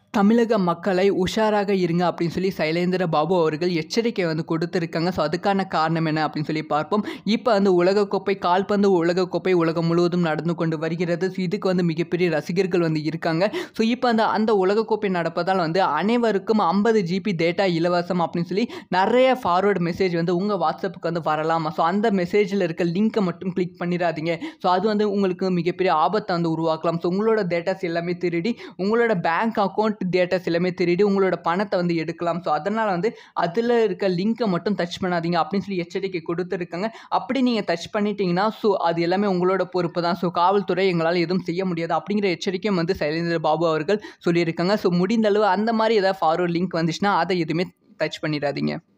தமிழக மக்களை உஷாராக இருங்க அப்படின்னு சொல்லி சைலேந்திர பாபு அவர்கள் எச்சரிக்கை வந்து கொடுத்துருக்காங்க ஸோ அதுக்கான காரணம் என்ன அப்படின்னு சொல்லி பார்ப்போம் இப்போ வந்து உலகக்கோப்பை கால்பந்து உலகக்கோப்பை உலகம் முழுவதும் நடந்து கொண்டு வருகிறது ஸோ இதுக்கு வந்து மிகப்பெரிய ரசிகர்கள் வந்து இருக்காங்க ஸோ இப்போ அந்த அந்த உலகக்கோப்பை நடப்பதால் வந்து அனைவருக்கும் ஐம்பது ஜிபி டேட்டா இலவசம் அப்படின்னு சொல்லி நிறைய ஃபார்வர்டு மெசேஜ் வந்து உங்கள் வாட்ஸ்அப்புக்கு வந்து வரலாம் ஸோ அந்த மெசேஜில் இருக்க லிங்க்கை மட்டும் கிளிக் பண்ணிடாதீங்க ஸோ அது வந்து உங்களுக்கு மிகப்பெரிய ஆபத்தை வந்து உருவாக்கலாம் ஸோ உங்களோட டேட்டாஸ் எல்லாமே திருடி உங்களோட பேங்க் அக்கௌண்ட் டேட்டாஸ் எல்லாமே திருடி உங்களோட பணத்தை வந்து எடுக்கலாம் ஸோ அதனால் வந்து அதில் இருக்க லிங்க்கை மட்டும் டச் பண்ணாதீங்க அப்படின்னு சொல்லி எச்சரிக்கை கொடுத்துருக்காங்க அப்படி நீங்கள் டச் பண்ணிட்டீங்கன்னா ஸோ அது எல்லாமே உங்களோட பொறுப்பு தான் ஸோ காவல்துறை எங்களால் எதுவும் செய்ய முடியாது அப்படிங்கிற எச்சரிக்கையும் வந்து சைலேந்திர பாபு அவர்கள் சொல்லியிருக்காங்க ஸோ முடிந்த அளவு அந்த மாதிரி ஏதாவது ஃபார்வர்ட் லிங்க் வந்துச்சுன்னா அதை எதுவுமே டச் பண்ணிடாதீங்க